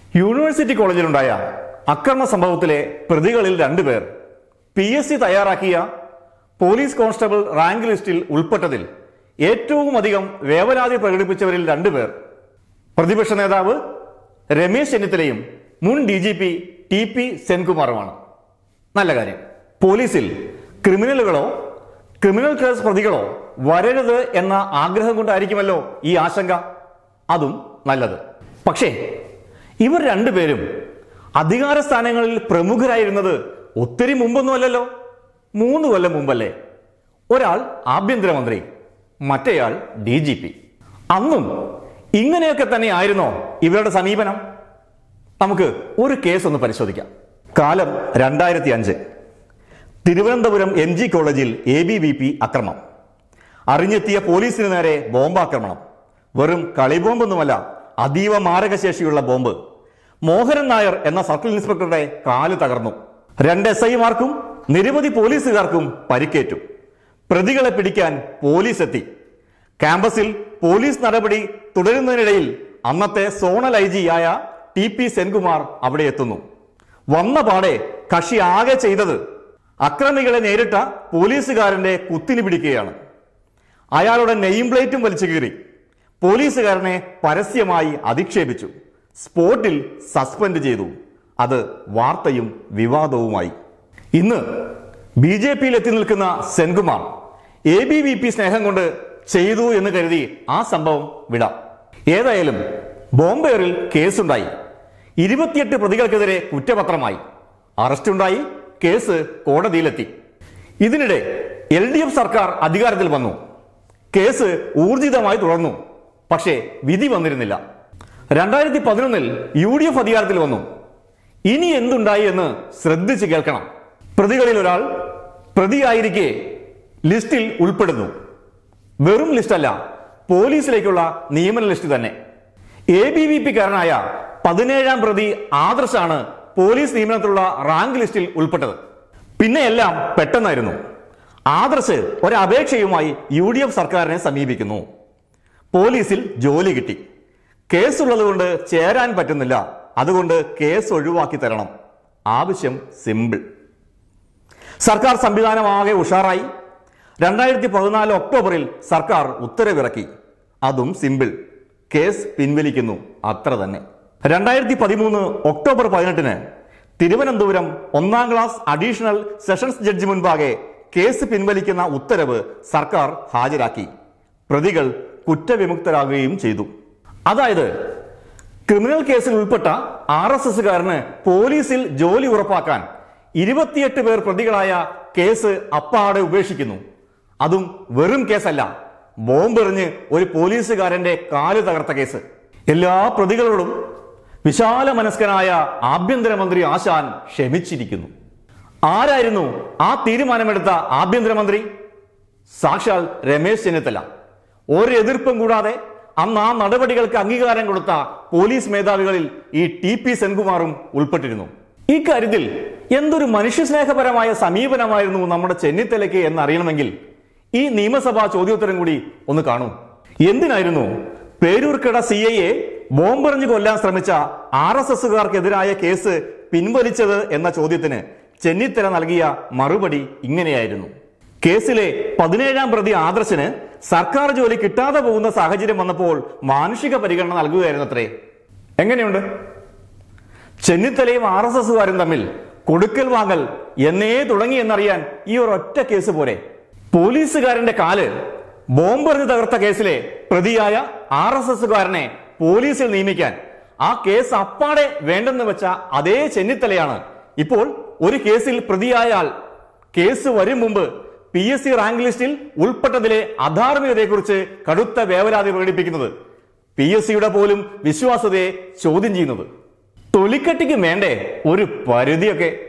university കോളേജിലുണ്ടായ അക്രമ സംഭവത്തിലെ പ്രതികളിൽ രണ്ടുപേർ പി എസ് സി തയ്യാറാക്കിയ പോലീസ് കോൺസ്റ്റബിൾ റാങ്ക് ലിസ്റ്റിൽ ഉൾപ്പെട്ടതിൽ ഏറ്റവും അധികം വേവലാതി പ്രകടിപ്പിച്ചവരിൽ രണ്ടുപേർ പ്രതിപക്ഷ നേതാവ് രമേശ് ചെന്നിത്തലയും മുൻ D G P T P സെൻകുമാറുമാണ് നല്ല കാര്യം പോലീസിൽ ക്രിമിനലുകളോ ക്രിമിനൽ കേസ് പ്രതികളോ വരരുത് എന്ന ആഗ്രഹം കൊണ്ടായിരിക്കുമല്ലോ ഈ ആശങ്ക അതും നല്ലത് പക്ഷേ ഇവർ രണ്ടുപേരും അധികാര സ്ഥാനങ്ങളിൽ പ്രമുഖരായിരുന്നത് ഒത്തിരി മുമ്പൊന്നുമല്ലല്ലോ മൂന്ന് കൊല്ലം മുമ്പല്ലേ ഒരാൾ ആഭ്യന്തരമന്ത്രി മറ്റേയാൾ ഡി ജി പി അന്നും ഇങ്ങനെയൊക്കെ തന്നെ ആയിരുന്നോ ഇവരുടെ സമീപനം നമുക്ക് ഒരു കേസ് ഒന്ന് പരിശോധിക്കാം കാലം രണ്ടായിരത്തി അഞ്ച് തിരുവനന്തപുരം എം ജി കോളേജിൽ എ ബി വി പി അക്രമം അറിഞ്ഞെത്തിയ പോലീസിന് നേരെ ബോംബാക്രമണം വെറും കളിബോംബൊന്നുമല്ല അതീവ മാരകശേഷിയുള്ള ബോംബ് മോഹനൻ നായർ എന്ന സർക്കിൾ ഇൻസ്പെക്ടറുടെ കാല് തകർന്നു രണ്ട് എസ് ഐമാർക്കും നിരവധി പോലീസുകാർക്കും പരിക്കേറ്റു പ്രതികളെ പിടിക്കാൻ പോലീസ് എത്തി ക്യാമ്പസിൽ പോലീസ് നടപടി തുടരുന്നതിനിടയിൽ അന്നത്തെ സോണൽ ഐ ജി ആയ ടി പി സെൻകുമാർ അവിടെ എത്തുന്നു വന്ന പാടെ കക്ഷി ആകെ ചെയ്തത് അക്രമികളെ നേരിട്ട പോലീസുകാരന്റെ കുത്തിനി പിടിക്കുകയാണ് അയാളുടെ നെയിം പ്ലേറ്റും വലിച്ചു കീറി പോലീസുകാരനെ പരസ്യമായി അധിക്ഷേപിച്ചു സ്പോട്ടിൽ സസ്പെൻഡ് ചെയ്തു അത് വാർത്തയും വിവാദവുമായി ഇന്ന് ബി ജെ പിയിൽ എത്തി നിൽക്കുന്ന Senkumar A B V P സ്നേഹം കൊണ്ട് ചെയ്തു എന്ന് കരുതി ആ സംഭവം വിടാം ഏതായാലും ബോംബേറിൽ കേസുണ്ടായി ഇരുപത്തിയെട്ട് പ്രതികൾക്കെതിരെ കുറ്റപത്രമായി അറസ്റ്റുണ്ടായി കേസ് കോടതിയിലെത്തി ഇതിനിടെ എൽ ഡി എഫ് സർക്കാർ അധികാരത്തിൽ വന്നു കേസ് ഊർജിതമായി തുടർന്നു പക്ഷേ വിധി വന്നിരുന്നില്ല രണ്ടായിരത്തി പതിനൊന്നിൽ യു ഡി എഫ് അധികാരത്തിൽ വന്നു ഇനി എന്തുണ്ടായി എന്ന് ശ്രദ്ധിച്ച് കേൾക്കണം പ്രതികളിൽ ഒരാൾ പ്രതിയായിരിക്കെ ലിസ്റ്റിൽ ഉൾപ്പെടുന്നു വെറും ലിസ്റ്റല്ല പോലീസിലേക്കുള്ള നിയമന ലിസ്റ്റ് തന്നെ എ ബി വി പി കാരനായ പതിനേഴാം പ്രതി ആദർശാണ് പോലീസ് നിയമനത്തിലുള്ള റാങ്ക് ലിസ്റ്റിൽ ഉൾപ്പെട്ടത് പിന്നെ എല്ലാം പെട്ടെന്നായിരുന്നു ആദർശ് ഒരപേക്ഷയുമായി യു ഡി എഫ് സർക്കാരിനെ സമീപിക്കുന്നു പോലീസിൽ ജോലി കിട്ടി കേസുള്ളത് കൊണ്ട് ചേരാൻ പറ്റുന്നില്ല അതുകൊണ്ട് കേസ് ഒഴിവാക്കി തരണം ആവശ്യം സിമ്പിൾ സർക്കാർ സംവിധാനമാകെ ഉഷാറായി രണ്ടായിരത്തി പതിനാല് ഒക്ടോബറിൽ സർക്കാർ ഉത്തരവിറക്കി അതും സിമ്പിൾ കേസ് പിൻവലിക്കുന്നു അത്ര തന്നെ രണ്ടായിരത്തി പതിമൂന്ന് ഒക്ടോബർ പതിനെട്ടിന് തിരുവനന്തപുരം ഒന്നാം ക്ലാസ് അഡീഷണൽ സെഷൻസ് ജഡ്ജി മുൻപാകെ കേസ് പിൻവലിക്കുന്ന ഉത്തരവ് സർക്കാർ ഹാജരാക്കി പ്രതികൾ കുറ്റവിമുക്തരാകുകയും ചെയ്തു അതായത് ക്രിമിനൽ കേസിൽ ഉൾപ്പെട്ട ആർ എസ് എസുകാരന് പോലീസിൽ ജോലി ഉറപ്പാക്കാൻ ഇരുപത്തിയെട്ട് പേർ പ്രതികളായ കേസ് അപ്പാടെ ഉപേക്ഷിക്കുന്നു അതും വെറും കേസല്ല ബോംബെറിഞ്ഞ് ഒരു പോലീസുകാരന്റെ കാല് തകർത്ത കേസ് എല്ലാ പ്രതികളോടും വിശാല മനസ്കനായ ആഭ്യന്തരമന്ത്രി ആശാൻ ക്ഷമിച്ചിരിക്കുന്നു ആരായിരുന്നു ആ തീരുമാനമെടുത്ത ആഭ്യന്തരമന്ത്രി സാക്ഷാൽ രമേശ് ചെന്നിത്തല ഒരു എതിർപ്പും കൂടാതെ അന്ന് ആ നടപടികൾക്ക് അംഗീകാരം കൊടുത്ത പോലീസ് മേധാവികളിൽ ഈ ടി പി സെൻകുമാറും ഉൾപ്പെട്ടിരുന്നു ഇക്കാര്യത്തിൽ എന്തൊരു മനുഷ്യസ്നേഹപരമായ സമീപനമായിരുന്നു നമ്മുടെ ചെന്നിത്തലയ്ക്ക് എന്നറിയണമെങ്കിൽ ഈ നിയമസഭാ ചോദ്യോത്തരം കൂടി ഒന്ന് കാണൂ എന്തിനായിരുന്നു പേരൂർക്കട സി ഐ എ ബോംബെറിഞ്ഞു കൊല്ലാൻ ശ്രമിച്ച ആർ എസ് എസുകാർക്കെതിരായ കേസ് പിൻവലിച്ചത് എന്ന ചോദ്യത്തിന് ചെന്നിത്തല നൽകിയ മറുപടി ഇങ്ങനെയായിരുന്നു കേസിലെ പതിനേഴാം പ്രതി ആദർശന് സർക്കാർ ജോലി കിട്ടാതെ പോകുന്ന സാഹചര്യം വന്നപ്പോൾ മാനുഷിക പരിഗണന നൽകുകയായിരുന്നത്രേ എങ്ങനെയുണ്ട് ചെന്നിത്തലയും ആർ എസ് എസുകാരും തമ്മിൽ കൊടുക്കൽ വാങ്ങൽ എന്നേ തുടങ്ങി എന്നറിയാൻ ഈ ഒരൊറ്റ കേസ് പോരെ പോലീസുകാരന്റെ കാല് ബോംബെറിഞ്ഞ് തകർത്ത കേസിലെ പ്രതിയായ ആർ എസ് എസുകാരനെ പോലീസിൽ നിയമിക്കാൻ ആ കേസ് അപ്പാടെ വേണ്ടെന്ന് വെച്ച അതേ ചെന്നിത്തലയാണ് ഇപ്പോൾ ഒരു കേസിൽ പ്രതിയായ ആൾ കേസ് വരും മുമ്പ് പി എസ് സി റാങ്ക് ലിസ്റ്റിൽ ഉൾപ്പെട്ടതിലെ അധാർമികതയെക്കുറിച്ച് കടുത്ത വേവലാതി പ്രകടിപ്പിക്കുന്നത് പി എസ് സിയുടെ പോലും വിശ്വാസതയെ ചോദ്യം ചെയ്യുന്നത് തൊലിക്കട്ടിക്ക് വേണ്ടേ ഒരു പരിധിയൊക്കെ